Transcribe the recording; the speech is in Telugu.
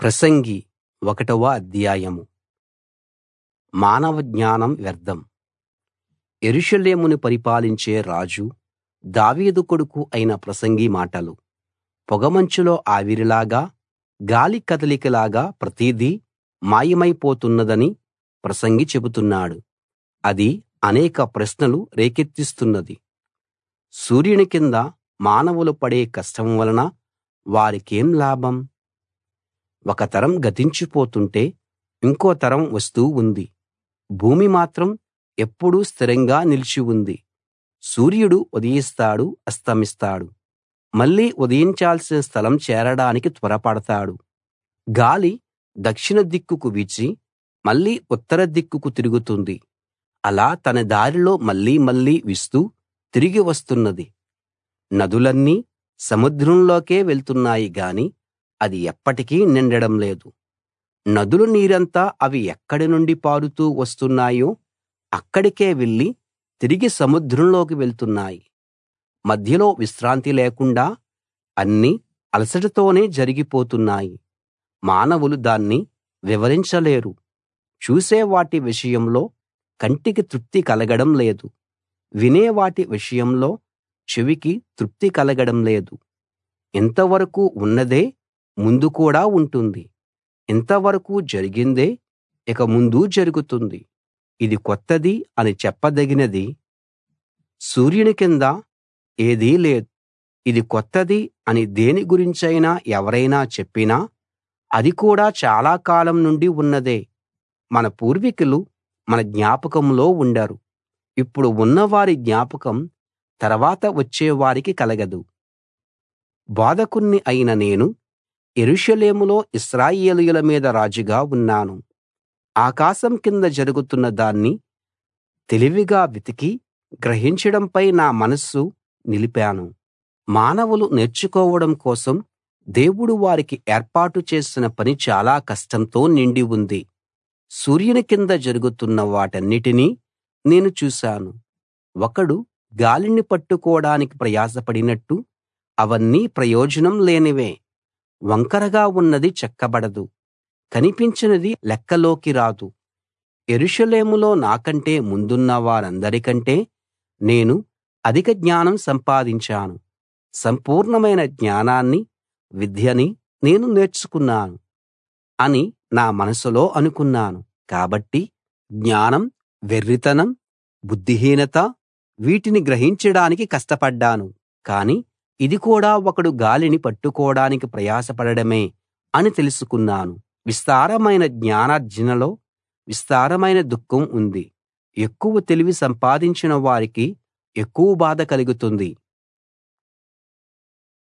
ప్రసంగి ఒకటవ అధ్యాయం మానవ జ్ఞానం వ్యర్థం యెరూషలేమును పరిపాలించే రాజు దావీదు కొడుకు అయిన ప్రసంగి మాటలు పొగమంచులో ఆవిరిలాగా గాలి కదలికలాగా ప్రతిదీ మాయమైపోతున్నదని ప్రసంగి చెబుతున్నాడు అది అనేక ప్రశ్నలు రేకెత్తిస్తున్నది సూర్యుని కింద మానవులు పడే కష్టం వలన వారికేం లాభం ఒక తరం గతించిపోతుంటే ఇంకో తరం వస్తూ ఉంది భూమి మాత్రం ఎప్పుడూ స్థిరంగా నిలిచి ఉంది సూర్యుడు ఉదయిస్తాడు అస్తమిస్తాడు మళ్ళీ ఉదయించాల్సిన స్థలం చేరడానికి త్వరపడతాడు గాలి దక్షిణ దిక్కుకు వీచి మళ్ళీ ఉత్తర దిక్కుకు తిరుగుతుంది అలా తన దారిలో మళ్ళీ మళ్ళీ వీస్తూ తిరిగి వస్తున్నది నదులన్నీ సముద్రంలోకే వెళ్తున్నాయి గాని అది ఎప్పటికీ నిండడం లేదు నదుల నీరంతా అవి ఎక్కడి నుండి పారుతూ వస్తున్నాయో అక్కడికే వెళ్ళి తిరిగి సముద్రంలోకి వెళ్తున్నాయి మధ్యలో విశ్రాంతి లేకుండా అన్నీ అలసటతోనే జరిగిపోతున్నాయి మానవులు దాన్ని వివరించలేరు చూసే వాటి విషయంలో కంటికి తృప్తి కలగడం లేదు వినే వాటి విషయంలో చెవికి తృప్తి కలగడం లేదు ఇంతవరకు ఉన్నదే ముందు కూడా ఉంటుంది ఇంతవరకు జరిగిందే ఇక ముందు జరుగుతుంది ఇది కొత్తది అని చెప్పదగినది సూర్యుని కింద ఏదీ లేదు ఇది కొత్తది అని దేని గురించైనా ఎవరైనా చెప్పినా అది కూడా చాలా కాలం నుండి ఉన్నదే మన పూర్వీకులు మన జ్ఞాపకంలో ఉండరు ఇప్పుడు ఉన్నవారి జ్ఞాపకం తర్వాత వచ్చే వారికి కలగదు బోధకుణ్ణి అయిన నేను యెరూషలేములో ఇశ్రాయేలీయుల మీద రాజుగా ఉన్నాను ఆకాశం కింద జరుగుతున్న దాన్ని తెలివిగా వెతికి గ్రహించడంపై నా మనస్సు నిలిపాను మానవులు నేర్చుకోవడం కోసం దేవుడు వారికి ఏర్పాటు చేసిన పని చాలా కష్టంతో నిండి ఉంది సూర్యుని కింద జరుగుతున్న వాటన్నిటినీ నేను చూశాను ఒకడు గాలిని పట్టుకోడానికి ప్రయాసపడినట్టు అవన్నీ ప్రయోజనం లేనివే వంకరగా ఉన్నది చెక్కబడదు కనిపించినది లెక్కలోకి రాదు యెరూషలేములో నాకంటే ముందున్న వారందరికంటే నేను అధిక జ్ఞానం సంపాదించాను సంపూర్ణమైన జ్ఞానాన్ని విద్యని నేను నేర్చుకున్నాను అని నా మనసులో అనుకున్నాను కాబట్టి జ్ఞానం వెర్రితనం బుద్ధిహీనత వీటిని గ్రహించడానికి కష్టపడ్డాను కాని ఇది కూడా ఒకడు గాలిని పట్టుకోడానికి ప్రయాసపడడమే అని తెలుసుకున్నాను విస్తారమైన జ్ఞానార్జనలో విస్తారమైన దుఃఖం ఉంది ఎక్కువ తెలివి సంపాదించిన వారికి ఎక్కువ బాధ కలుగుతుంది